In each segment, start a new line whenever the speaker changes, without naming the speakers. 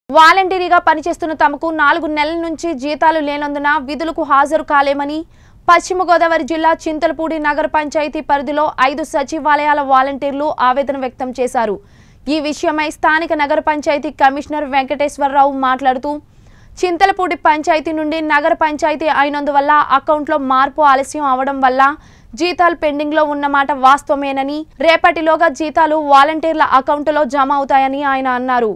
వాలంటీరీగా పనిచేస్తున్న తమకు నాలుగు నెలల నుంచి జీతాలు లేనందున విధులకు హాజరు కాలేమని పశ్చిమ గోదావరి జిల్లా చింతలపూడి నగర పంచాయతీ పరిధిలో ఐదు సచివాలయాల వాలంటీర్లు ఆవేదన వ్యక్తం చేశారు ఈ విషయమై స్థానిక నగర పంచాయతీ కమిషనర్ వెంకటేశ్వరరావు మాట్లాడుతూ చింతలపూడి పంచాయతీ నుండి నగర పంచాయతీ అయినందువల్ల అకౌంట్లో మార్పు ఆలస్యం అవడం వల్ల జీతాలు పెండింగ్లో ఉన్నమాట వాస్తవమేనని రేపటిలోగా జీతాలు వాలంటీర్ల అకౌంటులో జమ అవుతాయని ఆయన అన్నారు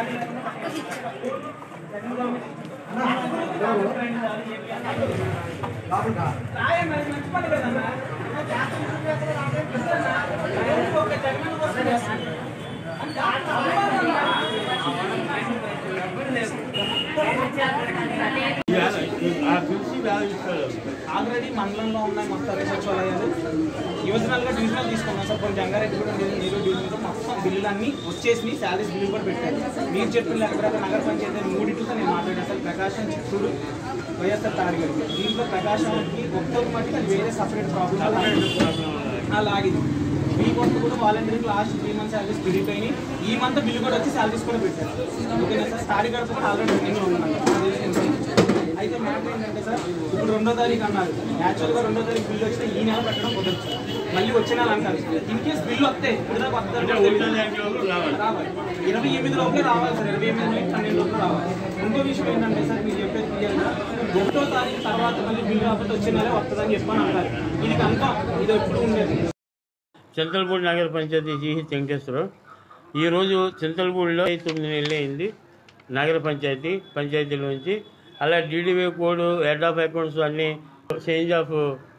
ఆ పిలిచి వ్యాధి ఇస్తారు
ఆల్రెడీ మండలంలో ఉన్నాయి మొత్తం అదే సచివాలయాలు యువజనాలుగా డివిజనల్ తీసుకున్నాం సార్ కొన్ని జంగారెడ్డి కూడా నేను నీరు డివిజన్లో మొత్తం బిల్లులు అన్ని వచ్చేసి శాలరీస్ బిల్లు కూడా పెట్టారు మీరు చెప్పిన లెక్క ప్రకారం నగర పంచాయతీ మూడింటితో నేను మాట్లాడాను సార్ ప్రకాశం చిత్తూరు వైఎస్ఆర్ తాడిగడి దీంట్లో ప్రకాశానికి ఒక్కొక్క మట్టి అది వేరే సపరేట్ ప్రాబ్లమ్ అలాగే మీ కొంత కూడా వాలంటీర్కి last three months salaries credit అయినాయి ఈ మంత్ బిల్లు కూడా వచ్చి శాలరీస్ కూడా పెట్టారు ఓకేనా సార్ తాడిగడప కూడా ఆల్రెడీ పెండింగ్లో ఉందన్నమాట అయితే మ్యాటర్ ఏంటంటే సార్ ఇప్పుడు రెండో తారీఖు అన్నారు యాక్చువల్గా రెండో తారీఖు బిల్లు వచ్చితే ఈ నెల పెట్టడం కుదరదు సార్. మళ్ళీ వచ్చే నెల అంటారు ఇన్ కేసు బిల్లు వస్తే ఇప్పుడు దాకా వస్తారు కూడా
ఒకటో తారీఖులోపు రావాలి.
రావాలి ఇరవై ఎనిమిది లోపే రావాలి సార్ ఇరవై ఎనిమిది నుంచి పన్నెండు లోపల రావాలి ఇంకో విషయం ఏంటంటే సార్ మీరు చెప్పేది క్లియర్గా ఒకటో తారీఖు తర్వాత మళ్ళీ బిల్లు రాకపోతే వచ్చే నెల వస్తుందని చెప్పని అంటారు ఇది కన్ఫామ్ ఇది ఎప్పుడు ఉండేది
చింతలపూడి నగర పంచాయతీ జీహెచ్ వెంకటేశ్వరరావు ఈరోజు చింతలపూడిలో తొమ్మిది నెలలు అయింది నగర పంచాయతీ పంచాయతీల నుంచి అలా DDV code head of accounts అన్నీ చేంజ్ ఆఫ్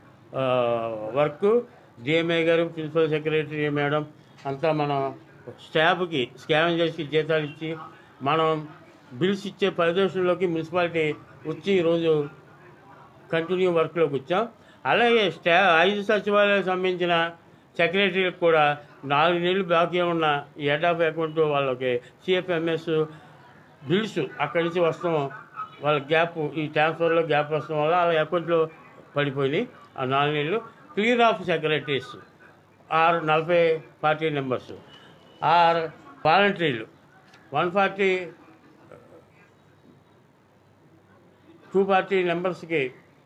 వర్క్ డిఎంఏ గారు ప్రిన్సిపల్ సెక్రటరీ మేడం అంతా మన స్టాఫ్కి స్కాన్ చేసి జీతాలు ఇచ్చి మనం బిల్స్ ఇచ్చే పరిదర్శనలోకి మున్సిపాలిటీ వచ్చి ఈరోజు కంటిన్యూ వర్క్లోకి వచ్చాం అలాగే స్టా ఐదు సచివాలయాలకు సంబంధించిన సెక్రటరీలకు కూడా నాలుగు నెలలు బాకీ ఉన్న ఈ హెడ్ ఆఫ్ అకౌంట్ వాళ్ళకి సిఎఫ్ఎంఎస్ బిల్స్ అక్కడి నుంచి వస్తాం వాళ్ళ గ్యాప్ ఈ ట్రాన్స్ఫర్లో గ్యాప్ వస్తాం వల్ల వాళ్ళ అకౌంట్లో పడిపోయినాయి ఆ నాలుగు నెలలు క్లియర్ ఆఫ్ సెక్రటరీస్ ఆర్ నలభై పార్టీ నెంబర్స్ ఆర్ వాలంటీర్లు వన్ ఫార్టీ టూ పార్టీ నెంబర్స్కి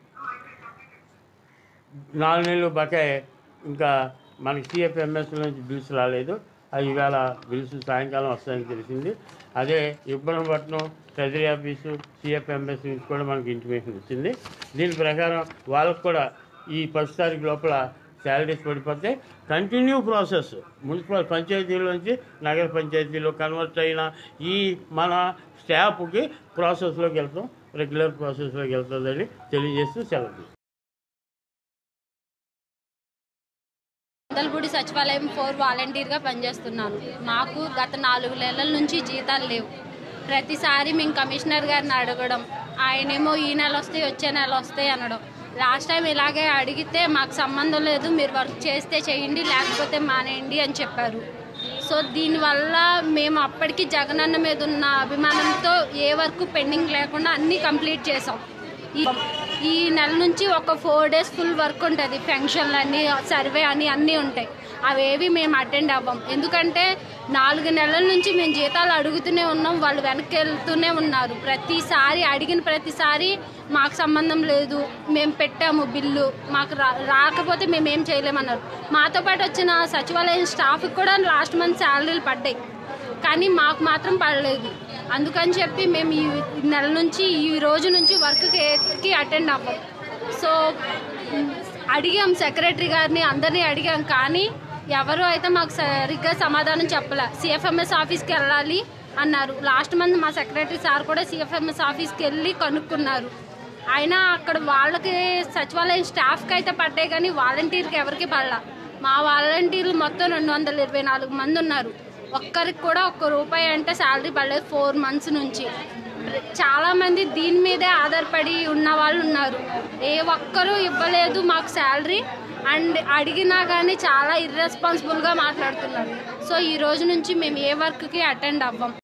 నాలుగు నెలలు బకాయి ఇంకా మనకి సిఎఫ్ఎంఎస్ నుంచి బిల్స్ రాలేదు అవి ఇవాళ బిల్స్ సాయంకాలం వస్తాయని తెలిసింది అదే ఇబ్రహంపట్నం ట్రెజరీ ఆఫీసు సిఎఫ్ఎంఎస్ నుంచి కూడా మనకి ఇంటిమేషన్ వచ్చింది దీని ప్రకారం వాళ్ళకు కూడా ఈ ఫస్ట్ తారీఖు లోపల శాలరీస్ పడిపోతే కంటిన్యూ ప్రాసెస్ మున్సిపల్ పంచాయతీల నుంచి నగర పంచాయతీలో కన్వర్ట్ అయిన ఈ మన స్టాఫ్కి ప్రాసెస్లోకి వెళ్తాం రెగ్యులర్ ప్రాసెస్లోకి వెళ్తుందని తెలియజేస్తూ సెలవు
చింతలపూడి సచివాలయం ఫోర్ వాలంటీర్గా పనిచేస్తున్నాను మాకు గత నాలుగు నెలల నుంచి జీతాలు లేవు ప్రతిసారి మేము కమిషనర్ గారిని అడగడం ఆయనేమో ఈ నెల వస్తాయి వచ్చే నెల వస్తాయి అనడం లాస్ట్ టైం ఇలాగే అడిగితే మాకు సంబంధం లేదు మీరు వర్క్ చేస్తే చేయండి లేకపోతే మానేయండి అని చెప్పారు సో దీనివల్ల మేము అప్పటికి జగనన్న మీద ఉన్న అభిమానంతో ఏ వర్క్ పెండింగ్ లేకుండా అన్నీ కంప్లీట్ చేసాం ఈ ఈ నెల నుంచి ఒక ఫోర్ డేస్ ఫుల్ వర్క్ ఉంటుంది ఫంక్షన్లు అన్నీ సర్వే అని అన్నీ ఉంటాయి అవేవి మేము అటెండ్ అవ్వం ఎందుకంటే నాలుగు నెలల నుంచి మేము జీతాలు అడుగుతూనే ఉన్నాం వాళ్ళు వెనక్కి వెళ్తూనే ఉన్నారు ప్రతిసారి అడిగిన ప్రతిసారి మాకు సంబంధం లేదు మేము పెట్టాము బిల్లు మాకు రా రాకపోతే మేము ఏం చేయలేమన్నారు మాతో పాటు వచ్చిన సచివాలయం స్టాఫ్కి కూడా లాస్ట్ మంత్ శాలరీలు పడ్డాయి కానీ మాకు మాత్రం పడలేదు అందుకని చెప్పి మేము ఈ నెల నుంచి ఈ రోజు నుంచి వర్క్కి అటెండ్ అవ్వం సో మ్, అడిగాం సెక్రటరీ గారిని అందరినీ అడిగాం కానీ ఎవరు అయితే మాకు సరిగ్గా సమాధానం చెప్పలే సిఎఫ్ఎంఎస్ ఆఫీస్కి వెళ్ళాలి అన్నారు లాస్ట్ మంత్ మా సెక్రటరీ సార్ కూడా సిఎఫ్ఎంఎస్ ఆఫీస్కి వెళ్ళి కనుక్కున్నారు అయినా అక్కడ వాళ్ళకి సచివాలయం స్టాఫ్కి అయితే పడ్డాయి కానీ వాలంటీర్కి ఎవరికి పడలా మా వాలంటీర్లు మొత్తం రెండు వందల ఇరవై నాలుగు మంది ఉన్నారు ఒక్కరికి కూడా ఒక్క రూపాయి అంటే శాలరీ పడలేదు ఫోర్ మంత్స్ నుంచి చాలా మంది దీని మీదే ఆధారపడి ఉన్న వాళ్ళు ఉన్నారు ఏ ఒక్కరూ ఇవ్వలేదు మాకు శాలరీ అండ్ అడిగినా కానీ చాలా ఇర్రెస్పాన్సిబుల్గా మాట్లాడుతున్నారు సో ఈ రోజు నుంచి మేము ఏ వర్క్కి అటెండ్ అవ్వం